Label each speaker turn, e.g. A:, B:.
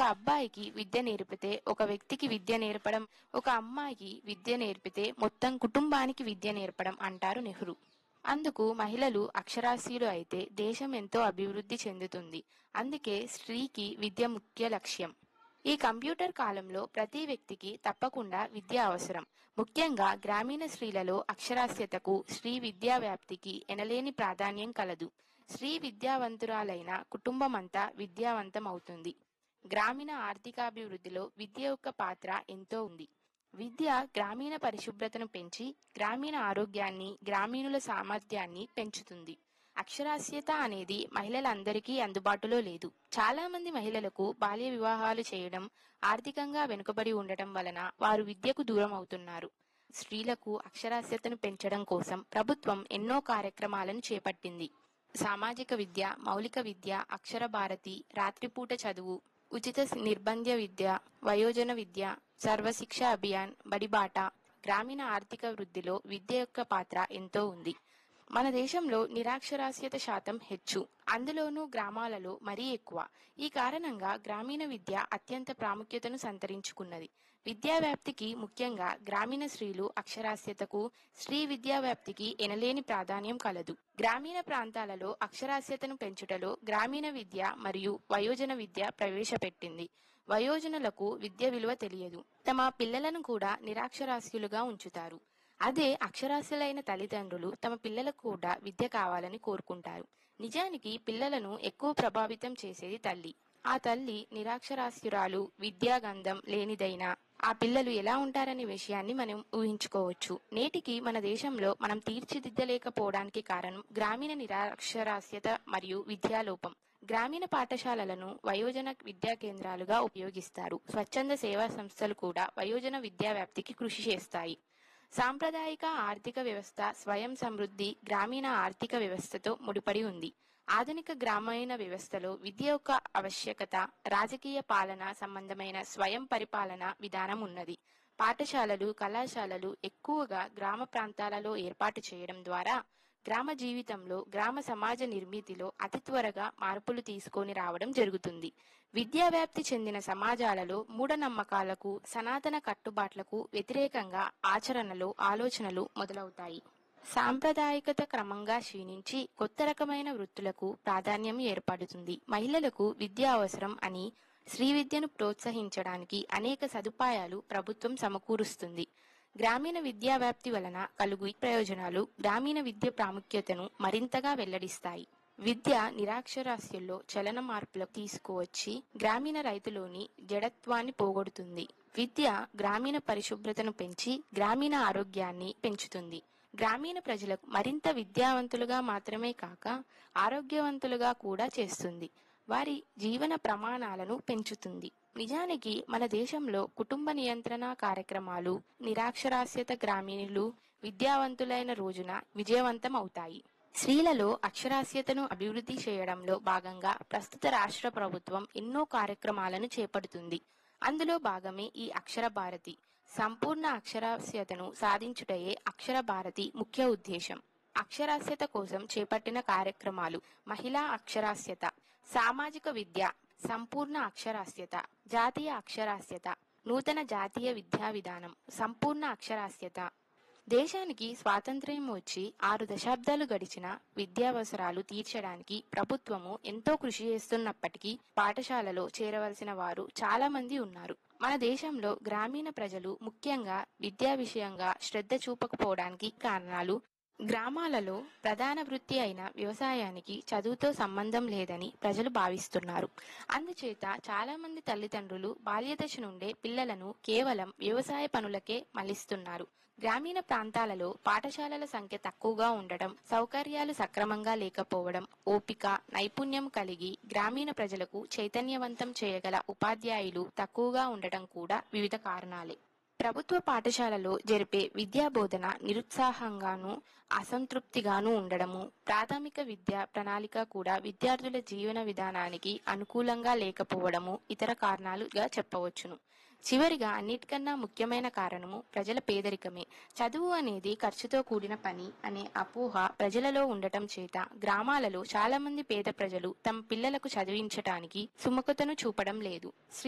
A: అబ్బాయికి విద్య నేర్పితే ఒక వ్యక్తికి విద్య నేర్పడం ఒక అమ్మాయికి విద్య నేర్పితే మొత్తం కుటుంబానికి విద్య నేర్పడం అంటారు నెహ్రూ అందుకు మహిళలు అక్షరాస్యులు అయితే దేశం ఎంతో అభివృద్ధి చెందుతుంది అందుకే స్త్రీకి విద్య ముఖ్య లక్ష్యం ఈ కంప్యూటర్ కాలంలో ప్రతి వ్యక్తికి తప్పకుండా విద్య అవసరం ముఖ్యంగా గ్రామీణ స్త్రీలలో అక్షరాస్యతకు స్త్రీ విద్యా వ్యాప్తికి ఎనలేని ప్రాధాన్యం కలదు స్త్రీ విద్యావంతురాలైన కుటుంబమంతా విద్యావంతం అవుతుంది గ్రామీణ ఆర్థికాభివృద్ధిలో విద్య యొక్క పాత్ర ఎంతో ఉంది విద్య గ్రామీణ పరిశుభ్రతను పెంచి గ్రామీణ ఆరోగ్యాన్ని గ్రామీణుల సామర్థ్యాన్ని పెంచుతుంది అక్షరాస్యత అనేది మహిళలందరికీ అందుబాటులో లేదు చాలా మంది మహిళలకు బాల్య వివాహాలు చేయడం ఆర్థికంగా వెనుకబడి ఉండటం వలన వారు విద్యకు దూరం అవుతున్నారు స్త్రీలకు అక్షరాస్యతను పెంచడం కోసం ప్రభుత్వం ఎన్నో కార్యక్రమాలను చేపట్టింది సామాజిక విద్య మౌలిక విద్య అక్షర భారతి రాత్రిపూట చదువు ఉచిత నిర్బంధ్య విద్య వయోజన విద్య సర్వశిక్ష అభియాన్ బడిబాట గ్రామీణ ఆర్థిక వృద్ధిలో విద్య యొక్క పాత్ర ఎంతో ఉంది మన దేశంలో నిరాక్షరాస్యత శాతం హెచ్చు అందులోనూ గ్రామాలలో మరీ ఎక్కువ ఈ కారణంగా గ్రామీణ విద్య అత్యంత ప్రాముఖ్యతను సంతరించుకున్నది విద్యా వ్యాప్తికి ముఖ్యంగా గ్రామీణ స్త్రీలు అక్షరాస్యతకు స్త్రీ విద్యా వ్యాప్తికి ఎనలేని ప్రాధాన్యం కలదు గ్రామీణ ప్రాంతాలలో అక్షరాస్యతను పెంచుటలో గ్రామీణ విద్య మరియు వయోజన విద్య ప్రవేశపెట్టింది వయోజనులకు విద్య విలువ తెలియదు తమ పిల్లలను కూడా నిరాక్షరాస్యులుగా ఉంచుతారు అదే అక్షరాస్యులైన తల్లిదండ్రులు తమ పిల్లలకు కూడా విద్య కావాలని కోరుకుంటారు నిజానికి పిల్లలను ఎక్కువ ప్రభావితం చేసేది తల్లి ఆ తల్లి నిరాక్షరాస్యురాలు విద్యాగంధం లేనిదైనా ఆ పిల్లలు ఎలా ఉంటారనే విషయాన్ని మనం ఊహించుకోవచ్చు నేటికి మన దేశంలో మనం తీర్చిదిద్దలేకపోవడానికి కారణం గ్రామీణ నిరాక్షరాస్యత మరియు విద్యాలోపం గ్రామీణ పాఠశాలలను వయోజన విద్యా కేంద్రాలుగా ఉపయోగిస్తారు స్వచ్ఛంద సేవా సంస్థలు కూడా వయోజన విద్యా వ్యాప్తికి కృషి చేస్తాయి సాంప్రదాయిక ఆర్థిక వ్యవస్థ స్వయం సమృద్ధి గ్రామీణ ఆర్థిక వ్యవస్థతో ముడిపడి ఉంది ఆధునిక గ్రామీణ వ్యవస్థలో విద్య యొక్క ఆవశ్యకత రాజకీయ పాలన సంబంధమైన స్వయం పరిపాలన విధానం ఉన్నది పాఠశాలలు కళాశాలలు ఎక్కువగా గ్రామ ప్రాంతాలలో ఏర్పాటు చేయడం ద్వారా గ్రామ జీవితంలో గ్రామ సమాజ నిర్మితిలో అతి త్వరగా మార్పులు తీసుకొని రావడం జరుగుతుంది విద్యా వ్యాప్తి చెందిన సమాజాలలో మూఢనమ్మకాలకు సనాతన కట్టుబాట్లకు వ్యతిరేకంగా ఆచరణలు ఆలోచనలు మొదలవుతాయి సాంప్రదాయికత క్రమంగా క్షీణించి కొత్త రకమైన వృత్తులకు ప్రాధాన్యం ఏర్పడుతుంది మహిళలకు విద్య అవసరం అని స్త్రీ విద్యను ప్రోత్సహించడానికి అనేక సదుపాయాలు ప్రభుత్వం సమకూరుస్తుంది గ్రామీణ విద్యా వ్యాప్తి వలన కలుగు ప్రయోజనాలు గ్రామీణ విద్య ప్రాముఖ్యతను మరింతగా వెల్లడిస్తాయి విద్య నిరాక్షరాస్యుల్లో చలన మార్పులకు తీసుకువచ్చి గ్రామీణ రైతులోని జడత్వాన్ని పోగొడుతుంది విద్య గ్రామీణ పరిశుభ్రతను పెంచి గ్రామీణ ఆరోగ్యాన్ని పెంచుతుంది గ్రామీణ ప్రజలకు మరింత విద్యావంతులుగా మాత్రమే కాక ఆరోగ్యవంతులుగా కూడా చేస్తుంది వారి జీవన ప్రమాణాలను పెంచుతుంది నిజానికి మన దేశంలో కుటుంబ నియంత్రణ కార్యక్రమాలు నిరాక్షరాస్యత గ్రామీణులు విద్యావంతులైన రోజున విజయవంతం అవుతాయి స్త్రీలలో అక్షరాస్యతను అభివృద్ధి చేయడంలో భాగంగా ప్రస్తుత రాష్ట్ర ప్రభుత్వం ఎన్నో కార్యక్రమాలను చేపడుతుంది అందులో భాగమే ఈ అక్షర భారతి సంపూర్ణ అక్షరాస్యతను సాధించుటయే అక్షర భారతి ముఖ్య ఉద్దేశం అక్షరాస్యత కోసం చేపట్టిన కార్యక్రమాలు మహిళా అక్షరాస్యత సామాజిక విద్య సంపూర్ణ అక్షరాస్యత జాతీయ అక్షరాస్యత నూతన జాతీయ విద్యా విధానం సంపూర్ణ అక్షరాస్యత దేశానికి స్వాతంత్ర్యం వచ్చి ఆరు దశాబ్దాలు గడిచిన విద్యావసరాలు తీర్చడానికి ప్రభుత్వము ఎంతో కృషి చేస్తున్నప్పటికీ పాఠశాలలో చేరవలసిన వారు చాలా మంది ఉన్నారు మన దేశంలో గ్రామీణ ప్రజలు ముఖ్యంగా విద్యా విషయంగా శ్రద్ధ చూపకపోవడానికి కారణాలు గ్రామాలలో ప్రధాన వృత్తి అయిన వ్యవసాయానికి చదువుతో సంబంధం లేదని ప్రజలు భావిస్తున్నారు అందుచేత చాలా మంది తల్లిదండ్రులు బాల్యదశ నుండే పిల్లలను కేవలం వ్యవసాయ పనులకే మళ్లిస్తున్నారు గ్రామీణ ప్రాంతాలలో పాఠశాలల సంఖ్య తక్కువగా ఉండడం సౌకర్యాలు సక్రమంగా లేకపోవడం ఓపిక నైపుణ్యం కలిగి గ్రామీణ ప్రజలకు చైతన్యవంతం చేయగల ఉపాధ్యాయులు తక్కువగా ఉండటం కూడా వివిధ కారణాలే ప్రభుత్వ పాఠశాలలో జరిపే విద్యా బోధన నిరుత్సాహంగాను అసంతృప్తిగాను ఉండడము ప్రాథమిక విద్యా ప్రణాళిక కూడా విద్యార్థుల జీవన విధానానికి అనుకూలంగా లేకపోవడము ఇతర కారణాలుగా చెప్పవచ్చును చివరిగా అన్నిటికన్నా ముఖ్యమైన కారణము ప్రజల పేదరికమే చదువు అనేది ఖర్చుతో కూడిన పని అనే అపోహ ప్రజలలో ఉండటం చేత గ్రామాలలో చాలా మంది పేద ప్రజలు తమ పిల్లలకు చదివించటానికి సుముఖతను చూపడం లేదు